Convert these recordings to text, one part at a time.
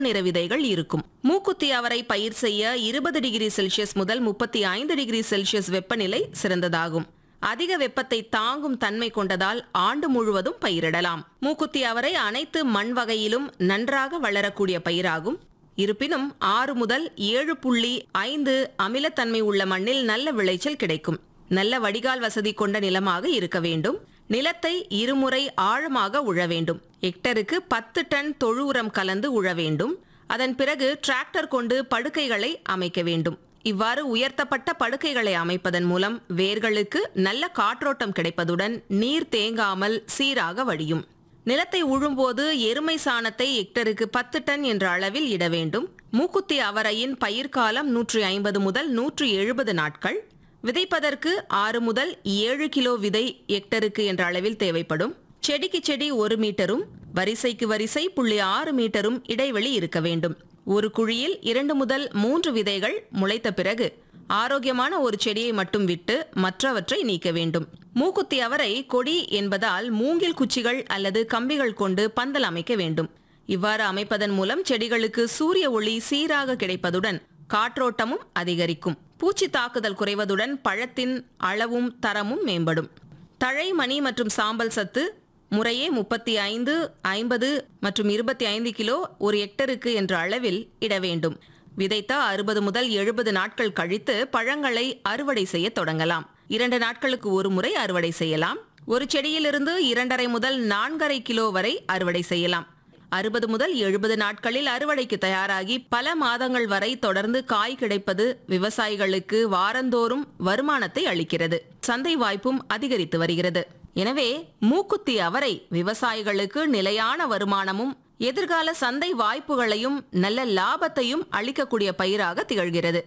நிற விதைகள் இருக்கும் மூக்குத்தி அவரை பயிர் செய்ய இருபது டிகிரி செல்சியஸ் முதல் முப்பத்தி ஐந்து டிகிரி செல்சியஸ் வெப்பநிலை சிறந்ததாகும் அதிக வெப்பத்தை தாங்கும் தன்மை கொண்டதால் ஆண்டு முழுவதும் பயிரிடலாம் மூக்குத்தி அவரை அனைத்து மண் வகையிலும் நன்றாக வளரக்கூடிய பயிராகும் இருப்பினும் ஆறு முதல் ஏழு புள்ளி ஐந்து அமிலத்தன்மை உள்ள மண்ணில் நல்ல விளைச்சல் கிடைக்கும் நல்ல வடிகால் வசதி கொண்ட நிலமாக இருக்க வேண்டும் நிலத்தை இருமுறை ஆழமாக உழ வேண்டும் ஹெக்டருக்கு பத்து டன் தொழு உரம் கலந்து உழ வேண்டும் அதன் பிறகு டிராக்டர் கொண்டு படுக்கைகளை அமைக்க வேண்டும் இவ்வாறு உயர்த்தப்பட்ட படுக்கைகளை அமைப்பதன் மூலம் வேர்களுக்கு நல்ல காற்றோட்டம் கிடைப்பதுடன் நீர் தேங்காமல் சீராக வடியும் நிலத்தை உழும்போது எருமை சாணத்தை ஹெக்டருக்கு பத்து டன் என்ற அளவில் இட வேண்டும் மூக்குத்தி அவரையின் பயிர்காலம் நூற்றி ஐம்பது முதல் நூற்றி எழுபது நாட்கள் விதைப்பதற்கு ஆறு முதல் ஏழு கிலோ விதை ஹெக்டருக்கு என்ற அளவில் தேவைப்படும் செடிக்கு செடி ஒரு மீட்டரும் வரிசைக்கு வரிசை புள்ளி ஆறு மீட்டரும் இடைவெளி இருக்க வேண்டும் ஒரு குழியில் இரண்டு முதல் மூன்று விதைகள் முளைத்த பிறகு ஆரோக்கியமான ஒரு செடியை மட்டும் விட்டு மற்றவற்றை நீக்க வேண்டும் மூக்குத்தி அவரை கொடி என்பதால் மூங்கில் குச்சிகள் அல்லது கம்பிகள் கொண்டு பந்தல் அமைக்க வேண்டும் இவ்வாறு அமைப்பதன் மூலம் செடிகளுக்கு சூரிய ஒளி சீராக கிடைப்பதுடன் காற்றோட்டமும் அதிகரிக்கும் பூச்சி தாக்குதல் குறைவதுடன் பழத்தின் அளவும் தரமும் மேம்படும் தழை மணி மற்றும் சாம்பல் சத்து முறையே முப்பத்தி ஐந்து ஐம்பது மற்றும் இருபத்தி ஐந்து கிலோ ஒரு ஹெக்டருக்கு என்ற அளவில் இட வேண்டும் விதைத்த அறுபது முதல் எழுபது நாட்கள் கழித்து பழங்களை அறுவடை செய்ய தொடங்கலாம் இரண்டு நாட்களுக்கு ஒரு முறை அறுவடை செய்யலாம் ஒரு செடியிலிருந்து இரண்டரை முதல் நான்கரை கிலோ வரை அறுவடை செய்யலாம் அறுபது முதல் எழுபது நாட்களில் அறுவடைக்கு தயாராகி பல மாதங்கள் வரை தொடர்ந்து காய் கிடைப்பது விவசாயிகளுக்கு வாரந்தோறும் வருமானத்தை அளிக்கிறது சந்தை வாய்ப்பும் அதிகரித்து வருகிறது எனவே மூக்குத்தி அவரை விவசாயிகளுக்கு நிலையான வருமானமும் எதிர்கால சந்தை வாய்ப்புகளையும் நல்ல லாபத்தையும் அளிக்கக்கூடிய பயிராக திகழ்கிறது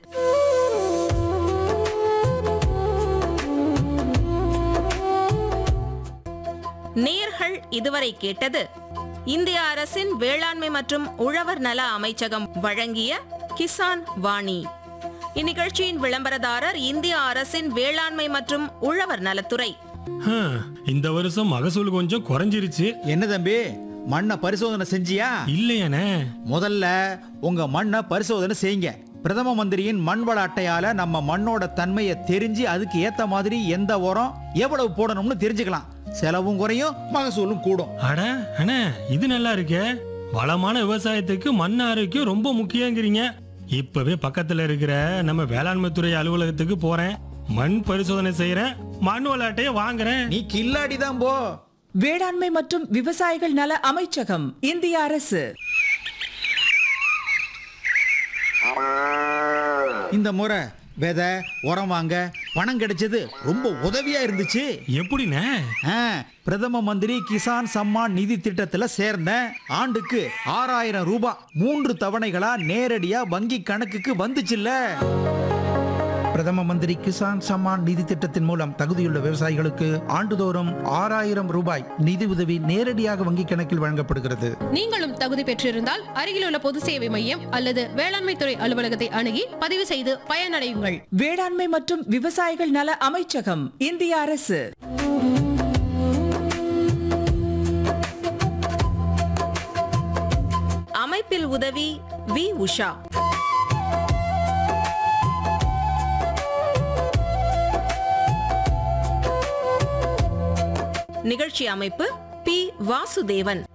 நேர்கள் இதுவரை கேட்டது இந்திய அரசின் வேளாண்மை மற்றும் உழவர் நல அமைச்சகம் வழங்கிய கிசான் வாணி இந்நிகழ்ச்சியின் விளம்பரதாரர் இந்திய அரசின் வேளாண்மை மற்றும் உழவர் நலத்துறை ஹம், இந்த வருஷம் மகசூல் கொஞ்சம் குறைஞ்சிருச்சு என்ன தம்பி மண்ணை பரிசோதனை செஞ்சியா இல்லையானே முதல்ல உங்க மண்ணை பரிசோதனை செய்யுங்க பிரதம மந்திரியின் மண் வள அட்டையால நம்ம மண்ணோட தன்மையை தெரிஞ்சு அதுக்கு ஏத்த மாதிரி எந்த உரம் எவ்வளவு போடணும்னு தெரிஞ்சுக்கலாம் செலவும் குறையும் மகசூலும் கூடும் அட அண்ணே இது நல்லா இருக்கே வளமான விவசாயத்துக்கு மண் ஆரோக்கியம் ரொம்ப முக்கியங்கிறீங்க இப்பவே பக்கத்துல இருக்கிற நம்ம வேளாண்மை துறை அலுவலகத்துக்கு போறேன் மண் பரிசோதனை செய்யறேன் மண் விளையாட்டையே வாங்குறேன் நீ கில்லாடி தான் போ வேளாண்மை மற்றும் விவசாயிகள் நல அமைச்சகம் இந்திய அரசு இந்த முறை விதை உரம் வாங்க பணம் கிடைச்சது ரொம்ப உதவியா இருந்துச்சு எப்படிண்ணே ஆ, பிரதம மந்திரி கிசான் சம்மான் நிதி திட்டத்துல சேர்ந்தேன் ஆண்டுக்கு ஆறாயிரம் ரூபாய் மூன்று தவணைகளா நேரடியா வங்கி கணக்குக்கு வந்துச்சுல்ல பிரதம மந்திரி கிசான் சம்மான் நிதி திட்டத்தின் மூலம் தகுதியுள்ள விவசாயிகளுக்கு ஆண்டுதோறும் ஆறாயிரம் ரூபாய் நிதி உதவி நேரடியாக வங்கிக் கணக்கில் வழங்கப்படுகிறது நீங்களும் தகுதி பெற்றிருந்தால் அருகிலுள்ள பொது சேவை மையம் அல்லது வேளாண்மை துறை அலுவலகத்தை அணுகி பதிவு செய்து பயனடையுங்கள் வேளாண்மை மற்றும் விவசாயிகள் நல அமைச்சகம் இந்திய அரசு அமைப்பில் உதவி வி உஷா நிகழ்ச்சி அமைப்பு பி வாசுதேவன்